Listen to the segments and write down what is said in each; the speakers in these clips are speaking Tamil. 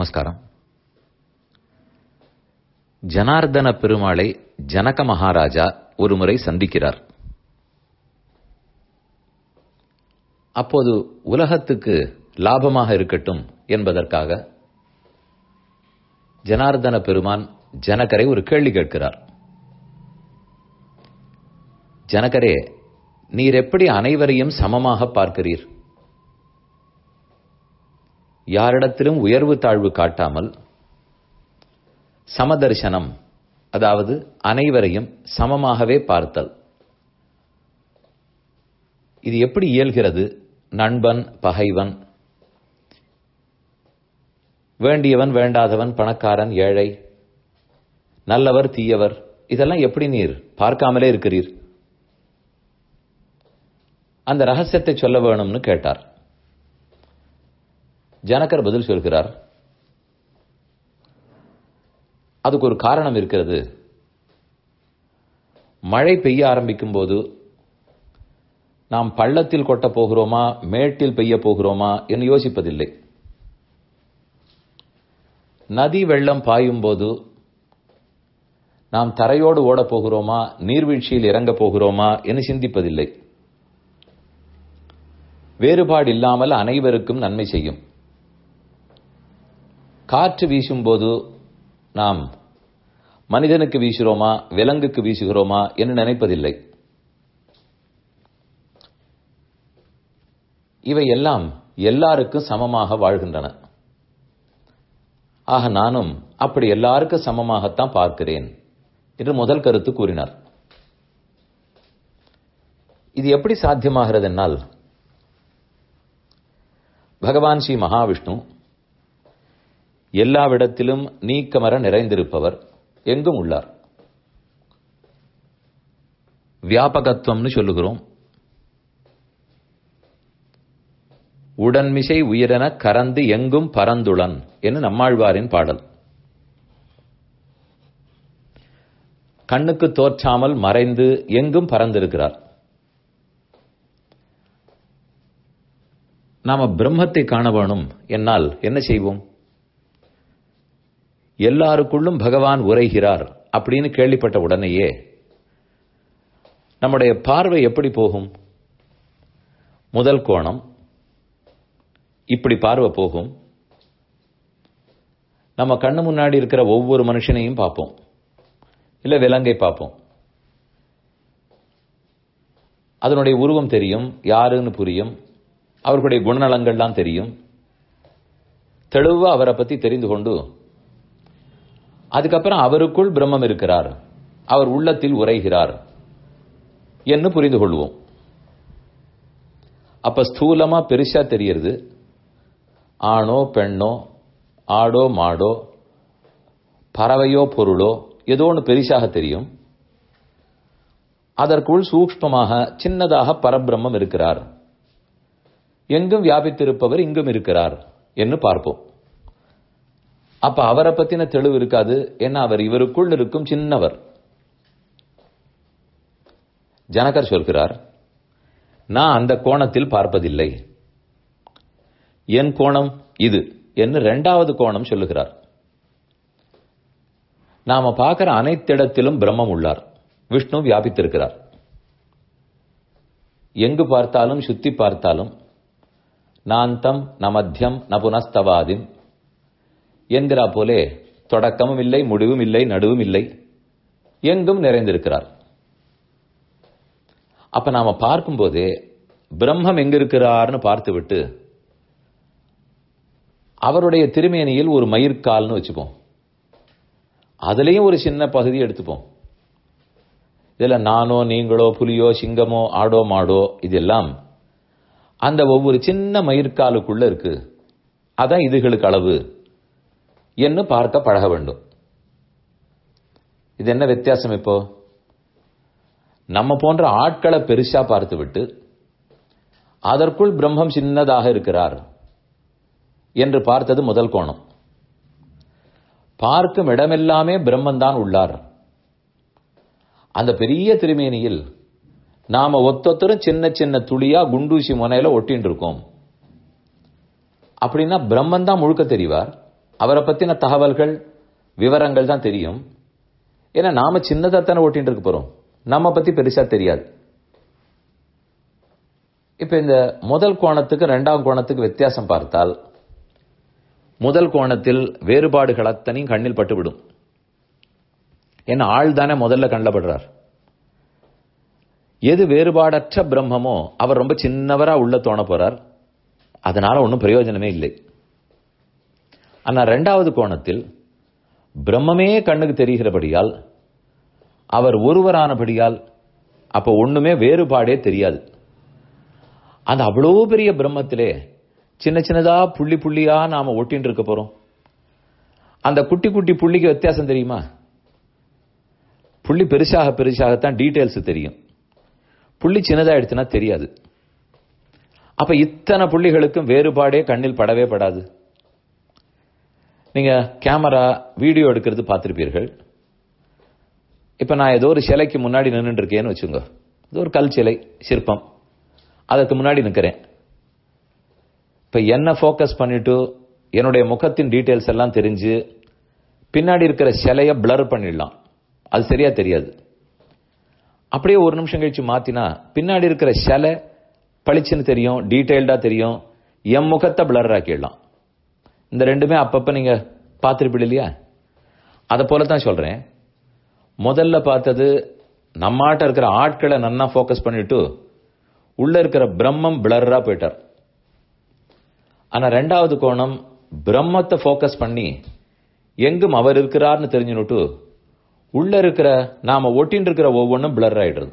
நமஸ்காரம் ஜனார்தன பெருமாளை ஜனக மகாராஜா ஒருமுறை சந்திக்கிறார் அப்போது உலகத்துக்கு லாபமாக இருக்கட்டும் என்பதற்காக ஜனார்தன பெருமான் ஜனகரை ஒரு கேள்வி கேட்கிறார் ஜனகரே நீர் எப்படி அனைவரையும் சமமாக பார்க்கிறீர் யாரிடத்திலும் உயர்வு தாழ்வு காட்டாமல் சமதர்சனம் அதாவது அனைவரையும் சமமாகவே பார்த்தல் இது எப்படி இயல்கிறது நண்பன் பகைவன் வேண்டியவன் வேண்டாதவன் பணக்காரன் ஏழை நல்லவர் தீயவர் இதெல்லாம் எப்படி நீர் பார்க்காமலே இருக்கிறீர் அந்த ரகசியத்தை சொல்ல வேணும்னு கேட்டார் ஜனகர் பதில் சொல்கிறார் அதுக்கு ஒரு காரணம் இருக்கிறது மழை பெய்ய ஆரம்பிக்கும் போது நாம் பள்ளத்தில் கொட்டப் போகிறோமா மேட்டில் பெய்ய போகிறோமா என்று யோசிப்பதில்லை நதி வெள்ளம் பாயும் போது நாம் தரையோடு ஓடப் போகிறோமா நீர்வீழ்ச்சியில் இறங்கப் போகிறோமா என்று சிந்திப்பதில்லை வேறுபாடு இல்லாமல் அனைவருக்கும் நன்மை செய்யும் காற்று வீசும்போது நாம் மனிதனுக்கு வீசுகிறோமா விலங்குக்கு வீசுகிறோமா என்று நினைப்பதில்லை இவை எல்லாம் எல்லாருக்கும் சமமாக வாழ்கின்றன ஆக நானும் அப்படி எல்லாருக்கும் சமமாகத்தான் பார்க்கிறேன் என்று முதல் கருத்து கூறினார் இது எப்படி சாத்தியமாகிறது என்னால் பகவான் ஸ்ரீ மகாவிஷ்ணு எல்லாவிடத்திலும் நீக்கமர நிறைந்திருப்பவர் எங்கும் உள்ளார் வியாபகத்துவம்னு சொல்லுகிறோம் உடன்மிசை உயிரென கறந்து எங்கும் பரந்துளன் என்று நம்மாழ்வாரின் பாடல் கண்ணுக்கு தோற்றாமல் மறைந்து எங்கும் பறந்திருக்கிறார் நாம பிரம்மத்தை காண வேணும் என்னால் என்ன செய்வோம் எல்லாருக்குள்ளும் பகவான் உரைகிறார் அப்படின்னு கேள்விப்பட்ட உடனேயே நம்முடைய பார்வை எப்படி போகும் முதல் கோணம் இப்படி பார்வை போகும் நம்ம கண்ணு முன்னாடி இருக்கிற ஒவ்வொரு மனுஷனையும் பார்ப்போம் இல்ல விலங்கை பார்ப்போம் அதனுடைய உருவம் தெரியும் யாருன்னு புரியும் அவர்களுடைய குணநலங்கள்லாம் தெரியும் தெளிவா அவரை பத்தி தெரிந்து கொண்டு அதுக்கப்புறம் அவருக்குள் பிரம்மம் இருக்கிறார் அவர் உள்ளத்தில் உரைகிறார் என்று புரிந்து கொள்வோம் அப்ப ஸ்தூலமா பெருசா தெரியறது ஆணோ பெண்ணோ ஆடோ மாடோ பறவையோ பொருளோ ஏதோ ஒன்று பெரிசாக தெரியும் அதற்குள் சூக்ஷ்மமாக சின்னதாக பரபிரம்மம் இருக்கிறார் எங்கும் வியாபித்திருப்பவர் இங்கும் இருக்கிறார் என்று பார்ப்போம் அப்ப அவரை பத்தின தெளிவு இருக்காது ஏன்னா அவர் இவருக்குள் இருக்கும் சின்னவர் ஜனகர் சொல்கிறார் நான் அந்த கோணத்தில் பார்ப்பதில்லை என் கோணம் இது என்று இரண்டாவது கோணம் சொல்லுகிறார் நாம பார்க்கிற அனைத்திடத்திலும் பிரம்மம் உள்ளார் விஷ்ணு வியாபித்திருக்கிறார் எங்கு பார்த்தாலும் சுத்தி பார்த்தாலும் நாந்தம் நமத்தியம் நபுனஸ்தவாதிம் என்கிறா போலே தொடக்கமும் இல்லை முடிவும் இல்லை நடுவும் இல்லை எங்கும் நிறைந்திருக்கிறார் அப்ப நாம பார்க்கும்போதே பிரம்மம் எங்க இருக்கிறார்னு பார்த்துவிட்டு அவருடைய திருமேனியில் ஒரு மயிர்கால்னு வச்சுப்போம் அதுலயும் ஒரு சின்ன பகுதி எடுத்துப்போம் இதுல நானோ நீங்களோ புலியோ சிங்கமோ ஆடோ மாடோ இதெல்லாம் அந்த ஒவ்வொரு சின்ன மயிர்காலுக்குள்ள இருக்கு அதான் இதுகளுக்கு அளவு என்று பார்க்க பழக வேண்டும் இது என்ன வித்தியாசம் இப்போ நம்ம போன்ற ஆட்களை பெருசா பார்த்து விட்டு அதற்குள் பிரம்மம் சின்னதாக இருக்கிறார் என்று பார்த்தது முதல் கோணம் பார்க்கும் இடமெல்லாமே பிரம்மன்தான் உள்ளார் அந்த பெரிய திருமேனியில் நாம ஒத்தொத்தரும் சின்ன சின்ன துளியா குண்டூசி முனையில ஒட்டின்னு இருக்கோம் அப்படின்னா பிரம்மன் தான் முழுக்க தெரிவார் அவரை பத்தின தகவல்கள் விவரங்கள் தான் தெரியும் ஏன்னா நாம சின்னதா தானே ஓட்டிட்டு இருக்க போறோம் நம்ம பத்தி பெருசா தெரியாது இப்ப இந்த முதல் கோணத்துக்கு இரண்டாம் கோணத்துக்கு வித்தியாசம் பார்த்தால் முதல் கோணத்தில் வேறுபாடுகள் அத்தனையும் கண்ணில் பட்டுவிடும் ஏன்னா ஆள் தானே முதல்ல கண்ணில் படுறார் எது வேறுபாடற்ற பிரம்மமோ அவர் ரொம்ப சின்னவரா உள்ள தோண போறார் அதனால ஒன்றும் பிரயோஜனமே இல்லை ஆனா ரெண்டாவது கோணத்தில் பிரம்மமே கண்ணுக்கு தெரிகிறபடியால் அவர் ஒருவரானபடியால் அப்ப ஒண்ணுமே வேறுபாடே தெரியாது அந்த அவ்வளோ பெரிய பிரம்மத்திலே சின்ன சின்னதா புள்ளி புள்ளியா நாம ஒட்டின்னு இருக்க போறோம் அந்த குட்டி குட்டி புள்ளிக்கு வித்தியாசம் தெரியுமா புள்ளி பெருசாக பெருசாகத்தான் டீட்டெயில்ஸ் தெரியும் புள்ளி சின்னதா எடுத்துனா தெரியாது அப்ப இத்தனை புள்ளிகளுக்கும் வேறுபாடே கண்ணில் படவே படாது நீங்க கேமரா வீடியோ எடுக்கிறது பார்த்திருப்பீர்கள் இப்ப நான் ஏதோ ஒரு சிலைக்கு முன்னாடி நின்றுட்டு இருக்கேன்னு வச்சுங்க இது ஒரு கல் சிலை சிற்பம் அதுக்கு முன்னாடி நிற்கிறேன் இப்ப என்ன ஃபோக்கஸ் பண்ணிட்டு என்னுடைய முகத்தின் டீட்டெயில்ஸ் எல்லாம் தெரிஞ்சு பின்னாடி இருக்கிற சிலைய பிளர் பண்ணிடலாம் அது சரியா தெரியாது அப்படியே ஒரு நிமிஷம் கழிச்சு மாத்தினா பின்னாடி இருக்கிற சிலை பளிச்சுன்னு தெரியும் டீட்டெயில்டா தெரியும் என் முகத்தை பிளர் ஆக்கிடலாம் இந்த ரெண்டுமே அப்பப்ப நீங்க பார்த்திருப்பீங்க இல்லையா அதை போல தான் சொல்றேன் முதல்ல பார்த்தது நம்மாட்ட இருக்கிற ஆட்களை நன்னா ஃபோக்கஸ் பண்ணிட்டு உள்ள இருக்கிற பிரம்மம் பிளர்ரா போயிட்டார் ஆனா ரெண்டாவது கோணம் பிரம்மத்தை ஃபோக்கஸ் பண்ணி எங்கும் அவர் இருக்கிறார்னு தெரிஞ்சுனுட்டு உள்ள இருக்கிற நாம ஒட்டின்னு இருக்கிற ஒவ்வொன்றும் பிளர் ஆயிடுறது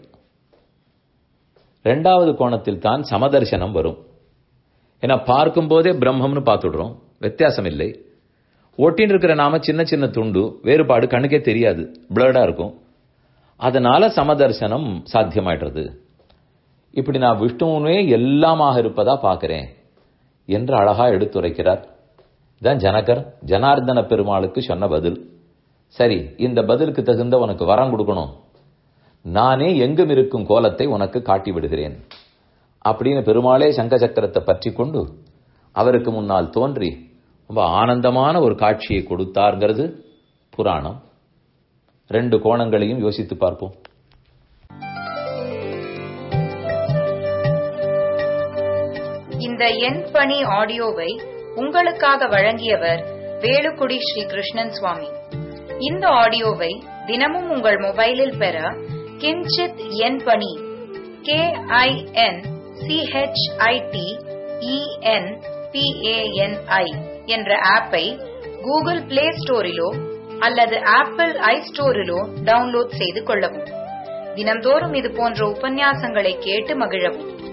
ரெண்டாவது கோணத்தில் தான் சமதர்சனம் வரும் ஏன்னா பார்க்கும் போதே பிரம்மம்னு பார்த்துடுறோம் வித்தியாசம் இல்லை ஒட்டின்னு இருக்கிற நாம சின்ன சின்ன துண்டு வேறுபாடு கண்ணுக்கே தெரியாது பிளர்டா இருக்கும் அதனால சமதர்சனம் சாத்தியமாயிடுறது இப்படி நான் விஷ்ணுவே எல்லாமாக இருப்பதா பார்க்கிறேன் என்று அழகா எடுத்துரைக்கிறார் தான் ஜனகர் ஜனார்தன பெருமாளுக்கு சொன்ன பதில் சரி இந்த பதிலுக்கு தகுந்த உனக்கு வரம் கொடுக்கணும் நானே எங்கும் இருக்கும் கோலத்தை உனக்கு காட்டி விடுகிறேன் அப்படின்னு பெருமாளே சங்க சக்கரத்தை பற்றி கொண்டு அவருக்கு முன்னால் தோன்றி ரொம்ப ஆனந்தமான ஒரு காட்சியை கொடுத்தார்ங்கிறது புராணம் ரெண்டு கோணங்களையும் யோசித்து பார்ப்போம் இந்த எண் பணி ஆடியோவை உங்களுக்காக வழங்கியவர் வேலுக்குடி ஸ்ரீ கிருஷ்ணன் சுவாமி இந்த ஆடியோவை தினமும் உங்கள் மொபைலில் பெற கிஞ்சித் எண் பணி கே ஐ என் சிஹெச்ஐடி இஎன் பிஏஎன்ஐ என்ற ஆப்பை கூகுள் பிளே ஸ்டோரிலோ அல்லது ஆப்பிள் ஐ ஸ்டோரிலோ டவுன்லோட் செய்து கொள்ளவும் தினம்தோறும் இது போன்ற உபன்யாசங்களை கேட்டு மகிழவும்